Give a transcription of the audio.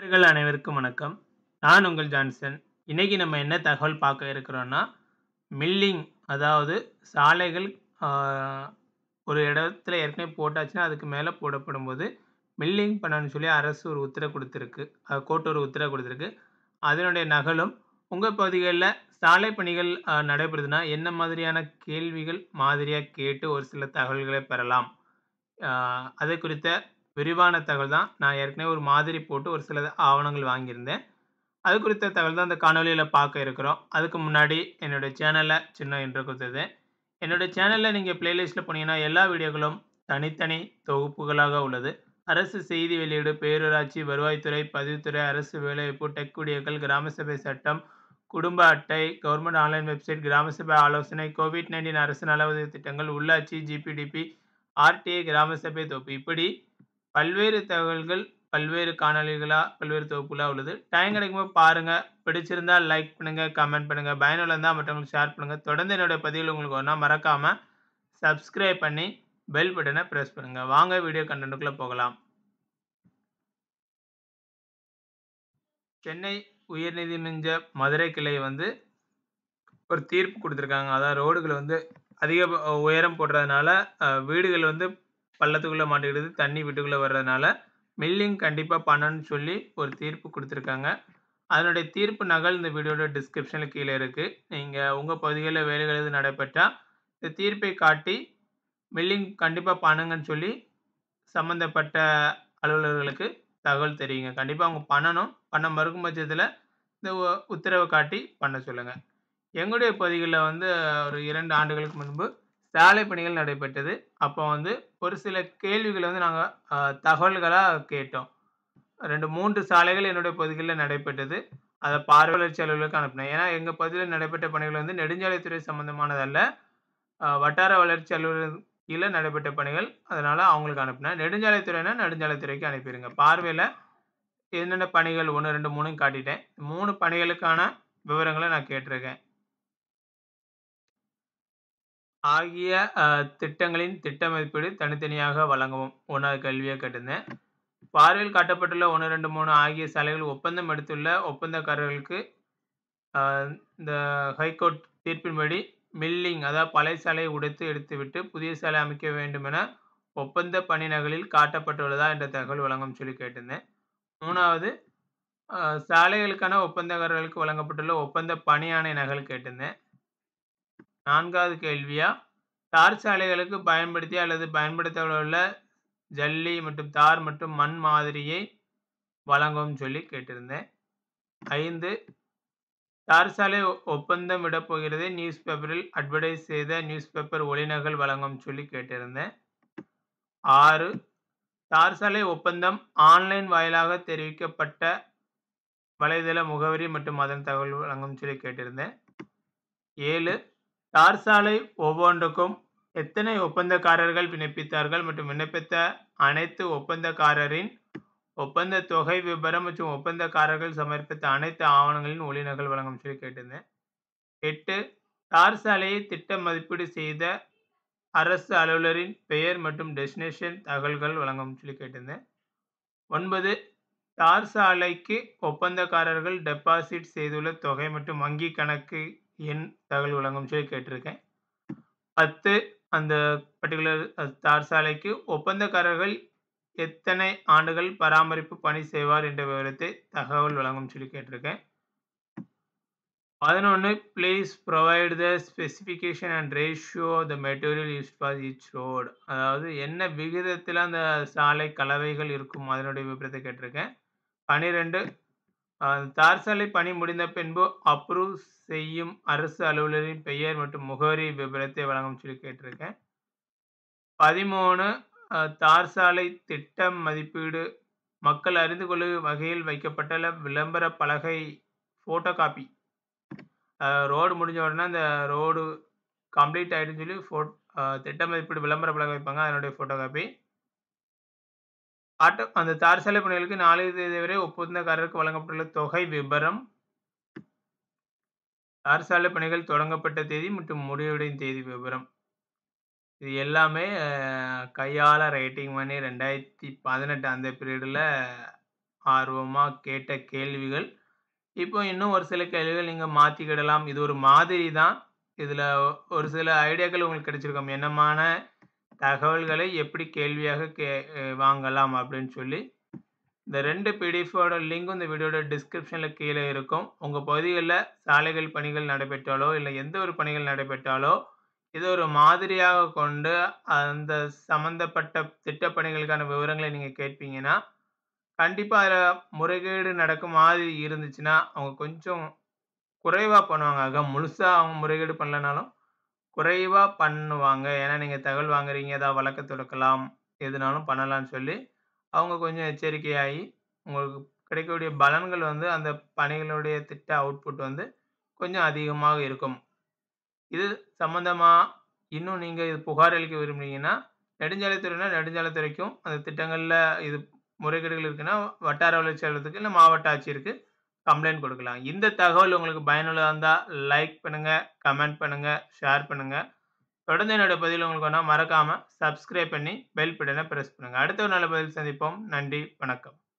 நண்பர்கள் அனைவருக்கும் வணக்கம். நான் உங்கள் ஜான்சன். இன்னைக்கு நம்ம என்ன தகவல் பார்க்க இருக்கிறோம்னா, மில்லிங் அதாவது சாலைகள் ஆ ஒரு இடத்துல ஏற்கனவே போட்டாச்சுன்னா, அதுக்கு மேல போடப்படும்போது, மில்லிங் பண்ணணும்னு சொல்லி அரசு ஒரு உத்தரவு குடுத்திருக்கு. அ கோர்ட் ஒரு உத்தரவு குடுத்திருக்கு. அதனுடைய நகலும், உங்க பகுதிகள்ல சாலை பணிகள் அ நடைபெறுதுன்னா, என்ன மாதிரியான கேள்விகள் மாதிரியா கேட்டு ஒரு சில தகவல்களை பெறலாம். ஆ அது குறித்த விரிவான தகவல் தான். நான் ஏற்கனவே ஒரு மாதிரி போட்டு ஒரு சில ஆவணங்கள் வாங்கியிருந்தேன். அது குறித்த தகவல் தான் இந்த காணொளியில பார்க்க இருக்கிறோம். அதுக்கு முன்னாடி என்னுடைய சேனல சின்ன இன்ட்ரோ குடுத்துருந்தேன். என்னுடைய சேனல்ல நீங்க பிளேலிஸ்ட்ல போனீங்கன்னா, எல்லா வீடியோக்களும் தனித்தனி தொகுப்புகளாக உள்ளது. அரசு செய்தி வெளியீடு, பேரூராட்சி, வருவாய்த்துறை, பதிவுத்துறை, அரசு வேலைவாய்ப்பு, டெக் வீடியோக்கள், கிராம சபை சட்டம், குடும்ப அட்டை, கவர்ன்மென்ட் ஆன்லைன் வெப்சைட், கிராம சபை ஆலோசனை, கோவிட்-19 அரசு நல உதவி திட்டங்கள், உள்ளாட்சி, ஜிபிடிபி, ஆர்டிஐ, கிராம சபை தொகுப்பு இப்படி பல்வேறு தகவல்கள், பல்வேறு காணொளிகளா, பல்வேறு தொகுப்புகளா உள்ளது. டைம் கிடைக்கும்போது பாருங்க. பிடிச்சிருந்தா லைக் பண்ணுங்க, கமெண்ட் பண்ணுங்க. பயனுள்ளதா இருந்தா மற்றவங்களுக்கு ஷேர் பண்ணுங்க. தொடர்ந்து என்னுடைய பதிவுகள் உங்களுக்கு வரும்னா, மறக்காம சப்ஸ்கிரைப் பண்ணி பெல் பட்டன பிரஸ் பண்ணுங்க. வாங்க வீடியோ கன்டென்ட்க்குள்ள போகலாம். சென்னை உயர்நீதிமன்ற மதுரை கிளை வந்து ஒரு தீர்ப்பு குடுத்திருக்காங்க. அதாவது ரோடுகள வந்து அதிக ப உயரம் போடுறதுனால, அ வீடுகள் வந்து பள்ளத்துக்குள்ள மாட்டிக்கிடுது. தண்ணி வீட்டுக்குள்ள வர்றதுனால, மில்லிங் கண்டிப்பா பண்ணணும்னு சொல்லி ஒரு தீர்ப்பு குடுத்திருக்காங்க. அதனுடைய தீர்ப்பு நகல் இந்த வீடியோட டிஸ்கிரிப்ஷன்ல கீழ இருக்கு. நீங்க உங்க பகுதிகள்ல வேலைகள் எதுவும் நடைபெற்றா, இந்த தீர்ப்பை காட்டி மில்லிங் கண்டிப்பா பண்ணுங்கன்னு சொல்லி சம்பந்தப்பட்ட அலுவலர்களுக்கு தகவல் தெரிவிங்க. கண்டிப்பா அவங்க பண்ணணும். பண்ண மறுக்கும் பட்சத்தில இந்த உ உத்தரவ காட்டி பண்ண சொல்லுங்க. எங்களுடைய பகுதிகள்ல வந்து ஒரு 2 ஆண்டுகளுக்கு முன்பு சாலை பணிகள் நடைபெற்றது. அப்போ வந்து ஒரு சில கேள்விகள வந்து நாங்க அ தகவல்களா கேட்டோம். 2, 3 சாலைகள் என்னுடைய பகுதிகள்ல நடைபெற்றது. அத பார்வை வளர்ச்சி அலுவலருக்கு அனுப்பினேன். ஏன்னா, எங்க பகுதியில நடைபெற்ற பணிகள் வந்து நெடுஞ்சாலைத்துறை சம்பந்தமானது அல்ல. அ வட்டார வளர்ச்சி அலுவலர் கீழ நடைபெற்ற பணிகள். அதனால அவங்களுக்கு அனுப்பினேன். நெடுஞ்சாலைத்துறைனா நெடுஞ்சாலைத்துறைக்கு அனுப்பிருங்க. பார்வையில என்னென்ன பணிகள் 1, 2, 3ன்னு காட்டிட்டேன். 3 பணிகளுக்கான விவரங்கள நான் கேட்டிருக்கேன். ஆகிய அ திட்டங்களின் திட்ட மதிப்பீடு தனித்தனியாக வழங்கவும். 1வது கேள்வியா கேட்டிருந்தேன். பார்வையில் காட்டப்பட்டுள்ள 1, 2, 3 ஆகிய சாலைகள் ஒப்பந்தம் எடுத்துள்ள ஒப்பந்தக்காரர்களுக்கு அ இந்த ஹைகோர்ட் தீர்ப்பின்படி மில்லிங் அதாவது பழைய சாலையை உடைத்து எடுத்துவிட்டு புதிய சாலை அமைக்க வேண்டும் என ஒப்பந்த பணி நகலில் காட்டப்பட்டுள்ளதா என்ற தகவல் வழங்கவும் சொல்லி கேட்டிருந்தேன். 3வது அ சாலைகளுக்கான ஒப்பந்தக்காரர்களுக்கு வழங்கப்பட்டுள்ள ஒப்பந்த பணி ஆணை நகல் கேட்டிருந்தேன். 4வது கேள்வியா, தார் சாலைகளுக்கு பயன்படுத்திய அல்லது பயன்படுத்தப்படவுள்ள ஜல்லி மற்றும் தார் மற்றும் மண் மாதிரியை வழங்கவும் சொல்லி கேட்டிருந்தேன். 5 தார் சாலை ஒப்பந்தம் விடப் போகிறதை நியூஸ் பேப்பரில் அட்வர்டைஸ் செய்த நியூஸ் பேப்பர் ஒலிநகல் வழங்கவும் சொல்லி கேட்டிருந்தேன். 6 தார் சாலை ஒப்பந்தம் ஆன்லைன் வாயிலாக தெரிவிக்கப்பட்ட வலைதள முகவரி மற்றும் அதன் தகவல் வழங்கவும் சொல்லி கேட்டிருந்தேன். 7 தார் சாலை ஒவ்வொன்றுக்கும் எத்தனை ஒப்பந்தக்காரர்கள் விண்ணப்பித்தார்கள் மற்றும் விண்ணப்பித்த அனைத்து ஒப்பந்தக்காரரின் ஒப்பந்த தொகை விபரம் மற்றும் ஒப்பந்தக்காரர்கள் சமர்ப்பித்த அனைத்து ஆவணங்களின் ஒலிநகல் வழங்கவும் சொல்லி கேட்டிருந்தேன். 8 தார் சாலையை திட்ட மதிப்பீடு செய்த அரசு அலுவலரின் பெயர் மற்றும் டெஸ்டினேஷன் தகவல்கள் வழங்கவும் சொல்லி கேட்டிருந்தேன். 9 தார் சாலைக்கு ஒப்பந்தக்காரர்கள் டெபாசிட் செய்துள்ள தொகை மற்றும் வங்கி கணக்கு எண் தகவல் வழங்கவும் சொல்லி கேட்டிருக்கேன். 10 அந்த பர்ட்டிகுலர் தார் சாலைக்கு ஒப்பந்தக்காரர்கள் எத்தனை ஆண்டுகள் பராமரிப்பு பணி செய்வார் என்ற விவரத்தை தகவல் வழங்கவும் சொல்லி கேட்டிருக்கேன். 11 please provide the specification and ratio of the material used for each road. அதாவது என்ன விகிதத்தில அந்த சாலை கலவைகள் இருக்கும் அதனுடைய விபரத்தை கேட்டிருக்கேன். 12 அ தார் சாலை பணி முடிந்த பின்பு அப்ரூவ் செய்யும் அரசு அலுவலரின் பெயர் மற்றும் முகவரி விபரத்தை வழங்கவும் சொல்லி கேட்டிருக்கேன். 13 அ தார் சாலை திட்ட மதிப்பீடு மக்கள் அறிந்து கொள்ளும் வகையில் வைக்கப்பட்டுள்ள விளம்பர பலகை போட்டோ காப்பி. அ ரோடு முடிஞ்ச உடனே அந்த ரோடு கம்ப்ளீட் ஆயிடுச்சுன்னு சொல்லி ஃபோட் அ திட்ட மதிப்பீடு விளம்பர பலகை வைப்பாங்க. அதனுடைய போட்டோ காப்பி. ஆட்டோ அந்த தார் சாலை பணிகளுக்கு நாளைய தேதி வரை ஒப்பந்தக்காரருக்கு வழங்கப்பட்டுள்ள தொகை விபரம். தார் சாலை பணிகள் தொடங்கப்பட்ட தேதி மற்றும் முடிவடையும் தேதி விபரம். இது எல்லாமே அ கையால ரைட்டிங் பண்ணி 2018 அந்த பீரியடுல ஆர்வமா கேட்ட கேள்விகள். இப்போ இன்னும் ஒரு சில கேள்விகள் நீங்க மாத்திக்கிடலாம். இது ஒரு மாதிரி தான். இதுல ஒரு சில ஐடியாக்கள் உங்களுக்கு கிடைச்சிருக்கும். என்னமான தகவல்களை எப்படி கேள்வியாக கே அ வாங்கலாம் அப்படின்னு சொல்லி. இந்த 2 பிடிஎஃபோட லிங்க்கும் இந்த வீடியோட டிஸ்கிரிப்ஷன்ல கீழ இருக்கும். உங்க பகுதிகள்ல சாலைகள் பணிகள் நடைபெற்றாலோ, இல்ல எந்த ஒரு பணிகள் நடைபெற்றாலோ, இத ஒரு மாதிரியாக கொண்டு அந்த சம்பந்தப்பட்ட திட்டப் பணிகளுக்கான விவரங்கள நீங்க கேட்பீங்கன்னா, கண்டிப்பா அதுல முறைகேடு நடக்கும் மாதிரி இருந்துச்சுன்னா, அவங்க கொஞ்சம் குறைவா பண்ணுவாங்க. ஆக முழுசா அவங்க முறைகேடு பண்ணலனாலும், குறைவா பண்ணுவாங்க. ஏன்னா நீங்க தகவல் வாங்குறீங்க, ஏதாவது வழக்க தொடுக்கலாம், எதுனாலும் பண்ணலாம்னு சொல்லி, அவங்க கொஞ்சம் எச்சரிக்கையாகி, உங்களுக்கு கிடைக்கக்கூடிய பலன்கள் வந்து அந்த பணிகளுடைய திட்ட அவுட்புட் வந்து கொஞ்சம் அதிகமாக இருக்கும். இது சம்பந்தமா இன்னும் நீங்க இது புகார் அளிக்க விரும்புனீங்கன்னா, நெடுஞ்சாலைத்துறைனா நெடுஞ்சாலைத்துறைக்கும், அந்த திட்டங்கள்ல இது முறைகேடுகள் இருக்குன்னா, வட்டார வளர்ச்சி அலுவலகத்துக்கு, இல்ல மாவட்ட ஆட்சியருக்கு கம்ப்ளைண்ட் கொடுக்கலாம். இந்த தகவல் உங்களுக்கு பயனுள்ளதா இருந்தா லைக் பண்ணுங்க, கமெண்ட் பண்ணுங்க, ஷேர் பண்ணுங்க. தொடர்ந்து என்னோட பதிவுகள் உங்களுக்கு வேணும்னா மறக்காம சப்ஸ்கிரைப் பண்ணி பெல் பட்டன பிரஸ் பண்ணுங்க. அடுத்த ஒரு நல்ல பதிவில் சந்திப்போம். நன்றி, வணக்கம்.